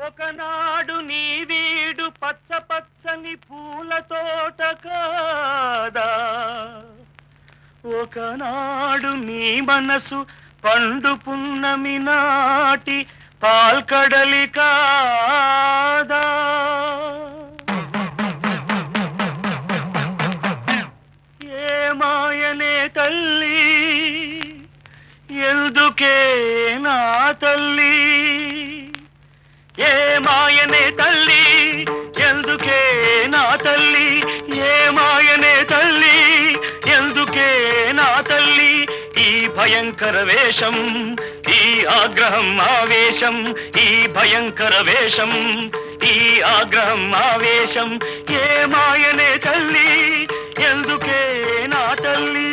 ఒకనాడు నీ వీడు పచ్చ పచ్చని పూల తోట కాదా ఒకనాడు నీ మనసు పండు పున్నమి నాటి పాల్కడలి కాదా ఏ మాయనే తల్లి ఎందుకే నా తల్లి ఏ మాయనే తల్లి ఎందుకే నా తల్లి ఏ మాయనే తల్లి ఎందుకే నా తల్లి ఈ భయంకర వేషం ఈ ఆగ్రహం ఆవేశం ఈ భయంకర వేషం ఈ ఆగ్రహం ఆవేశం ఏ మాయనే తల్లి ఎందుకే నా తల్లి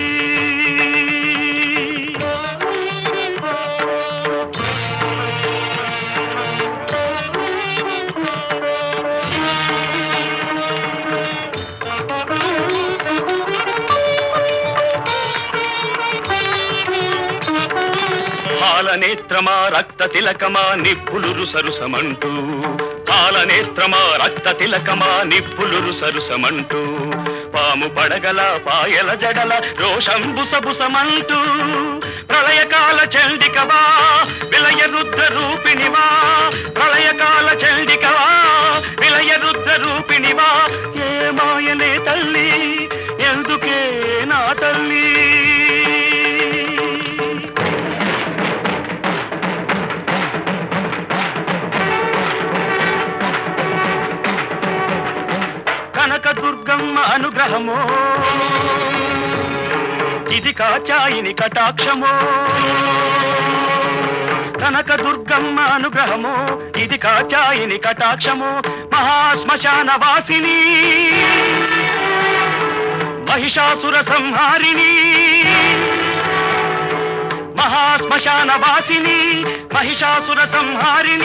పాలనేత్రమా రక్త తిలకమా నిప్పులురు సరుసమంటూ పాలనేత్రమా రక్త తిలకమా నిప్పులురు సరుసమంటూ పాము పడగల పాయల జడల రోషం బుసబుసమంటూ ప్రళయకాల చండికవా విలయ రుద్ర రూపిణివా ప్రళయకాల చండికవా విలయ రుద్ర రూపిణివా ఏ మాయనే తల్లి ఎందుకే నా తల్లి కనక దుర్గమ్మ అనుగ్రహమో ఇది కాచాయిని కటాక్షమో కనక దుర్గమ్మ అనుగ్రహమో ఇది కాచాయిని కటాక్షమో మహాశ్మశాన వాసిని మహిషాసుర సంహారిణి మహాశ్మశాన వాసిని మహిషాసుర సంహారిణి